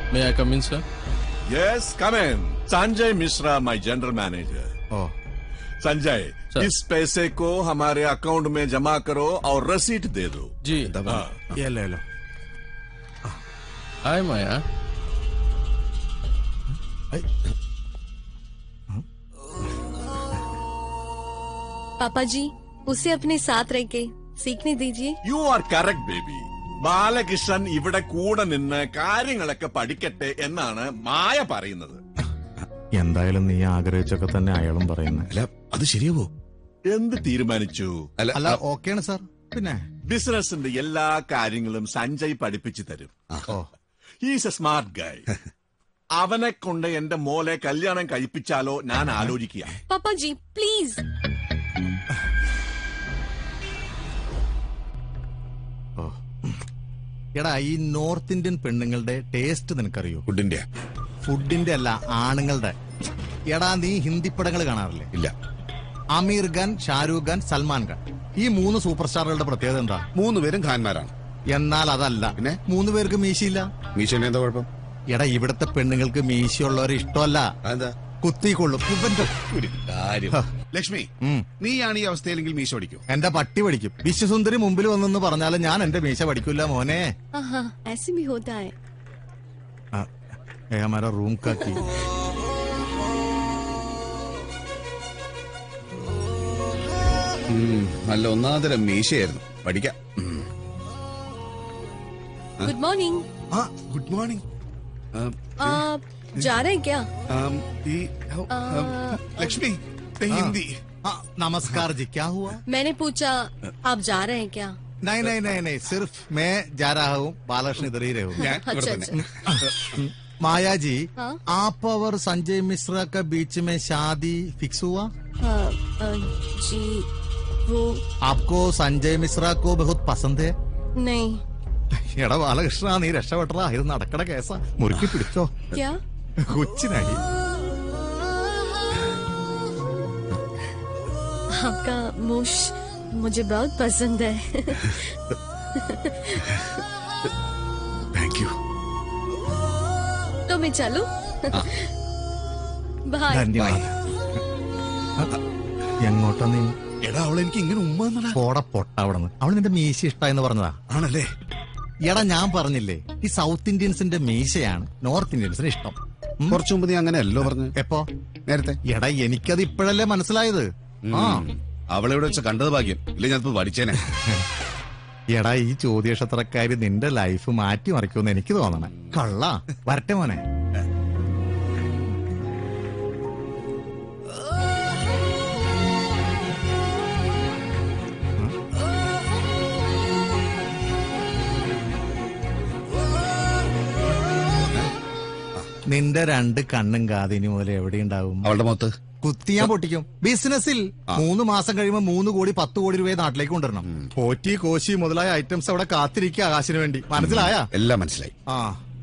May I come in, sir? Yes, come in. Sanjay Mishra, my general manager. Oh Sanjay Sir. इस पैसे को हमारे account में जमा करो और रसीद दे दो जी हाँ, യെല്ലോ യെല്ലോ हाय माया पापा जी उसे अपने साथ रह के सीखने दीजिए you are correct baby Balakrishnan ഇവിടെ കൂടെ നിന്ന് കാര്യങ്ങളൊക്കെ പഠിക്കട്ടെ എന്നാണ് മായ പറയുന്നത് എന്തായാലും നീ ആഗ്രഹിച്ചൊക്കെ തന്നെ അയാളും പറയുന്നത് അല്ല അത് ശരിയാവോ എന്ത് തീരുമാനിച്ചു അല്ല അല്ല ഓക്കെയാണ് സാർ പിന്നെ ബിസിനസിന്റെ എല്ലാ കാര്യങ്ങളും സഞ്ജയ് പഠിപ്പിച്ചു തരും ഓ ഹീസ് എ സ്മാർട്ട് ഗായ് അവനെ കൊണ്ട് എന്റെ മോലെ കല്യാണം കഴിപ്പിച്ചാലോ ഞാൻ ആലോചിക്കുക पापा जी प्लीज എടാ ഈ നോർത്ത് ഇന്ത്യൻ പെണ്ണുങ്ങളുടെ ടേസ്റ്റ് നിനക്കറിയോ ഫുഡിന്റെ ഫുഡിന്റെ അല്ല ആണുങ്ങളുടെ എടാ നീ ഹിന്ദി പടങ്ങൾ കാണാറില്ലേ ഇല്ല അമീർ ഖാൻ ഷാരൂഖ് ഖാൻ സൽമാൻ ഖാൻ ഈ മൂന്ന് സൂപ്പർ സ്റ്റാറുകളുടെ പ്രത്യേകത എന്താ മൂന്ന് പേരും ഖാൻമാരാണ് എന്നാൽ അതല്ല പിന്നെ? മൂന്ന് പേർക്ക് മീശയില്ല മീശന് എന്താ കുഴപ്പം എടാ ഇവിടുത്തെ പെണ്ണുങ്ങൾക്ക് മീശയുള്ളവരെ ഇഷ്ടമല്ല അതെന്താ കുത്തിക്കൊള്ളും ഇവന്റെ ഒരു കാര്യം ലക്ഷ്മി ഉം. നീയാണ് ഈ അവസ്ഥയിലെങ്കിൽ മീശ ഓടിക്കും എന്റെ പട്ടി പഠിക്കും വിശ്വസുന്ദരി മുമ്പിൽ വന്നെന്ന് പറഞ്ഞാലും ഞാൻ എന്റെ മീശ പഠിക്കൂല മോനെ हाँ हाँ ऐसे भी होता है ആ, ഏ ഹമാരാ റൂം കാ കീ നല്ല ഒന്നാതരം മീശയായിരുന്നു പഠിക്കാം ഉം. गुड मॉर्निंग ആ ഗുഡ് മോർണിംഗ് आप जा रहे हैं क्या ഈ ഔ, ആം, ലക്ഷ്മി ദേ ഹിന്ദി ആ, നമസ്കാർ ജി ക്യാ ഹുआ मैंने पूछा आप जा रहे हैं क्या नहीं नहीं नहीं नहीं सिर्फ मैं जा रहा हूँ बालकृष्ण इधर ही रहूँ ഞാൻ ഇവിടെ अच्छा തന്നെ अच्छा माया जी हाँ? आप और संजय मिश्रा का बीच में शादी फिक्स हुआ हाँ अ, जी वो आपको संजय मिश्रा को बहुत पसंद है नहीं എടാ ബാലകൃഷ്ണ നീ രക്ഷപ്പെട്ടടാ ഇത് നടക്കണ കേസാ മുറുക്കി പിടിച്ചോ क्या കൊച്ചിനായി आपका मुश मुझे बहुत पसंद है താങ്ക് യു तो मैं चलूं बाय ധന്യവാദം എങ്ങോട്ടാ നീ എടാ അവൾ എനിക്ക് ഇങ്ങനെ ഉമ്മ എന്നടാ പോട പൊട്ട അവിടെ നിന്ന് അവള് നിന്റെ മീശ ഇഷ്ടായെന്ന് പറഞ്ഞതാ ആണല്ലേ എടാ ഞാൻ പറഞ്ഞില്ലേ ഈ സൗത്ത് ഇന്ത്യൻസിന്റെ മീശയാണ് നോർത്ത് ഇന്ത്യൻസിന് ഇഷ്ടം ഉം? കുറച്ചു മുമ്പ് നീ അങ്ങനെ അല്ലോ പറഞ്ഞു എപ്പോ നേരത്തെ എടാ എനിക്കത് ഇപ്പോഴല്ലേ മനസ്സിലായത് ആ അവളെ ഇവിടെ വെച്ച് കണ്ടത് ഭാഗ്യം ഇല്ല ഞാനിപ്പോ പഠിച്ചേനെ എടാ ഈ ചോദ്യക്ഷത്രക്കാരി നിന്റെ ലൈഫ് മാറ്റി മറിക്കുമെന്ന് എനിക്ക് തോന്നണേ കള്ള വരട്ടെ മോനെ നിന്റെ രണ്ട് കണ്ണും കാതിനി പോലെ എവിടെയുണ്ടാവും അവളുടെ മുഖത്ത് കുത്തിയാൻ പൊട്ടിക്കും ബിസിനസ്സിൽ മൂന്ന് മാസം കഴിയുമ്പോൾ മൂന്ന് കോടി പത്ത് കോടി രൂപയെ നാട്ടിലേക്ക് കൊണ്ടുവരണം പോറ്റി കോശി മുതലായ ഐറ്റംസ് അവിടെ കാത്തിരിക്കുക ആകാശിന് വേണ്ടി മനസ്സിലായ എല്ലാം മനസ്സിലായി ആ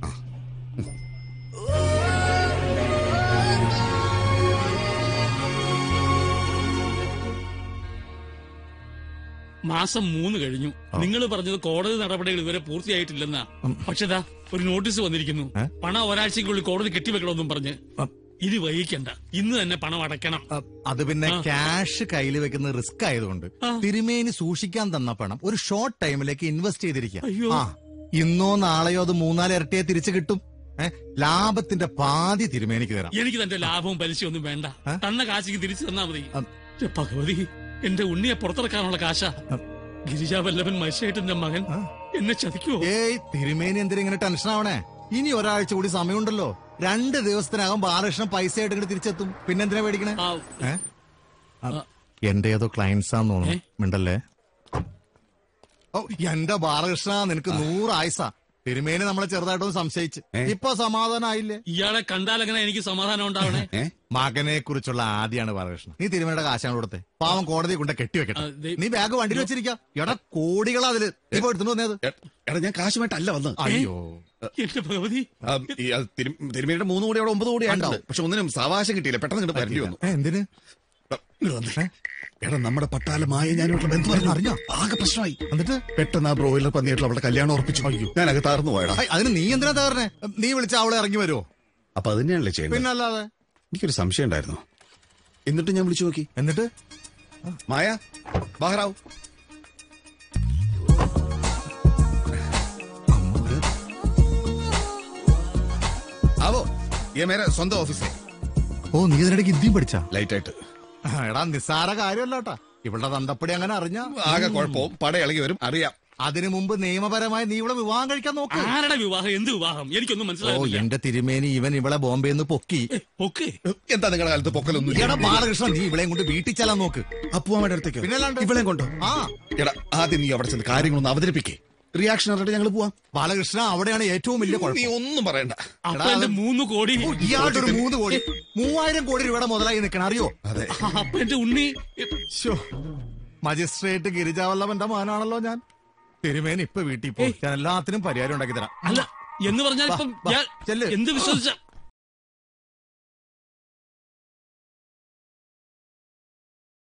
മാസം മൂന്ന് കഴിഞ്ഞു നിങ്ങൾ പറഞ്ഞത് കോടതി നടപടികൾ ഇതുവരെ പൂർത്തിയായിട്ടില്ലെന്നാ പക്ഷെ ദാ ഒരു നോട്ടീസ് വന്നിരിക്കുന്നു ഏ? പണം ഒരാഴ്ചക്കുള്ളിൽ കോടതി കെട്ടിവെക്കണമെന്നും പറഞ്ഞ് ഇനി വൈകിക്കണ്ട ഇന്ന് തന്നെ പണം അടയ്ക്കണം അ, അത് പിന്നെ ആ. ക്യാഷ് കയ്യിൽ വെക്കുന്ന റിസ്ക് ആയതുകൊണ്ട് ആ. തിരുമേനി സൂക്ഷിക്കാൻ തന്ന പണം ഒരു ഷോർട്ട് ടൈമിലേക്ക് ഇൻവെസ്റ്റ് ചെയ്തിരിക്കുക അയ്യോ. ആ ഇന്നോ നാളെയോ അത് മൂന്നാല് ഇരട്ടിയെ തിരിച്ചു കിട്ടും ഏ, ലാഭത്തിന്റെ പാതി തിരുമേനിക്ക് തരാം എനിക്ക് തന്റെ ലാഭവും പലിശയും ഒന്നും വേണ്ട ഏ? തന്ന കാശിക്ക് തിരിച്ചു തന്നാ മതി അ. ഛെ, ഭഗവതി എന്റെ ഉണ്ണിയെ പുറത്തിറക്കാനുള്ള കാശ ഗിരിജാവല്ലഭൻ മനുഷ്യേട്ടന്റെ മകൻ ആ. എന്നെ ചതിക്കുവോ ഏയ് തിരുമേനി എന്തിനാ ഇങ്ങനെ ടെൻഷൻ ആവണേ ഇനി ഒരാഴ്ച കൂടി സമയമുണ്ടല്ലോ രണ്ട് ദിവസത്തിനകം ബാലകൃഷ്ണൻ പൈസ ആയിട്ട് ഇങ്ങോട്ട് തിരിച്ചെത്തും പിന്നെന്തിനാ മേടിക്കണേ ആ, ഏ? ആ, എന്റെ ഏതോ ക്ലയൻസ് ആന്ന് തോന്നുന്നു മിണ്ടല്ലേ ഓ എന്റെ ബാലകൃഷ്ണ നിനക്ക് നൂറ് ആയുസ തിരുമേനി നമ്മളെ ചെറുതായിട്ടൊന്ന് സംശയിച്ച് ഇപ്പൊ സമാധാനായില്ലേ ഇയാളെ കണ്ടാലെങ്ങനെ എനിക്ക് സമാധാനം ഉണ്ടാവണേ ഏ മകനെ കുറിച്ചുള്ള ആദ്യാണ് ബാലകൃഷ്ണൻ നീ തിരുമേനിയുടെ കാശാണ് കൊടുത്തേ പാവം കോടതി കൊണ്ട് കെട്ടിവെക്കട്ടെ ആ, ദേ- നീ ബാഗ് വണ്ടിയിൽ വെച്ചിരിക്ക എടാ കോടികളാ അതില് നീ പോയി എടുത്തു വന്നത് എ- എടാ ഞാൻ കാശുമായിട്ടല്ല വന്നത് അയ്യോ എന്റെ ഭഗവതി ആ, ഈ, അത് തിരു- തിരുമേനിയുടെ മൂന്ന് കോടി അവിടെ ഒമ്പത് കോടി ആയിട്ടുണ്ടാവും ഉണ്ടാവും. പക്ഷെ ഒന്നിനും സാവകാശം കിട്ടിയില്ല പെട്ടെന്ന് ഇങ്ങോട്ട് വരേണ്ടി വന്നു ഏ, എന്തിന് ആ, ഇങ്ങോട്ട് വന്നേ. എടാ നമ്മുടെ പട്ടാലമായ ഞാനായിട്ടുള്ള ബന്ധം അറിഞ്ഞു അറിഞ്ഞോ? ആകെ പ്രശ്നമായി എന്നിട്ട് പെട്ടെന്ന് ആ ബ്രോയിലർ പന്നിയായിട്ടുള്ള അവളുടെ കല്യാണം ഉറപ്പിച്ചു ഞാൻ അകത്താർന്നു പോയടാ ഐ, അതിന് നീ എന്തിനാ തകർന്നെ നീ വിളിച്ച അവളെ ഇറങ്ങി വരുമോ അപ്പൊ അത് തന്നെയാണല്ലേ ചെയ്യുന്നത് പിന്നല്ലാതെ എനിക്കൊരു സംശയം ഉണ്ടായിരുന്നു എന്നിട്ട് ഞാൻ വിളിച്ചു നോക്കി എന്നിട്ട് മായ ബാഹറാവ് ആവോ ये मेरा സ്വന്തം ഓഫീസേ ഓ നീ ഇതിനിടയ്ക്ക് ഹിന്ദിയും പഠിച്ചാ ലൈറ്റ് ആയിട്ട് എടാ നിസ്സാര കാര്യമല്ല കേട്ടാ ഇവളുടെ തന്തപ്പടി അങ്ങനെ അറിഞ്ഞ ആകെ കുഴപ്പവും പട ഇളകി വരും അറിയാം അതിനു മുമ്പ് നിയമപരമായി നീ ഇവിടെ വിവാഹം കഴിക്കാൻ നോക്ക് ആരുടെ വിവാഹം എന്ത് വിവാഹം എനിക്കൊന്നും ഓ മനസ്സിലായില്ല എന്റെ തിരുമേനി ഇവൻ ഇവളെ ബോംബെ നിന്ന് പൊക്കി ഓക്കെ എന്താ നിങ്ങളുടെ കാലത്ത് പൊക്കലൊന്നും എടാ ബാലകൃഷ്ണൻ നീ ഇവളെയും കൊണ്ട് വീട്ടിൽ ചെല്ലാൻ നോക്ക് അപ്പുവാമ്മയുടെ അടുത്തേക്ക് പിന്നല്ലാണ്ട് ഇവളെ കൊണ്ടോ ആ എടാ ആദ്യം നീ അവിടെ ചെന്ന് കാര്യങ്ങളൊന്ന് അവതരിപ്പിക്കേ റിയാക്ഷൻ അറിയിട്ട് ഞങ്ങൾ പോവാം ബാലകൃഷ്ണ അവിടെയാണ് ഏറ്റവും വലിയ നീ കുഴപ്പം ഒന്നും പറയണ്ട അപ്പൊ എന്റെ മൂന്ന് കോടി ഓ, ഇയാളുടെ ഒരു മൂന്ന് കോടി മൂവായിരം കോടി രൂപയുടെ മുതലായി നിൽക്കണം അറിയോ അതെ അപ്പൊ എന്റെ ഉണ്ണി ശ്ശോ, മജിസ്ട്രേറ്റ് ഗിരിജാവല്ലഭന്റെ മകനാണല്ലോ ഞാൻ തിരുമേനി ഇപ്പൊ വീട്ടിൽ പോ ഞാൻ എല്ലാത്തിനും പരിഹാരം ഉണ്ടാക്കി തരാം അല്ല എന്ന് പറഞ്ഞാൽ ഇപ്പം വാ, ഞാൻ ചെല്ല്. എന്ത് വിശ്വസിച്ച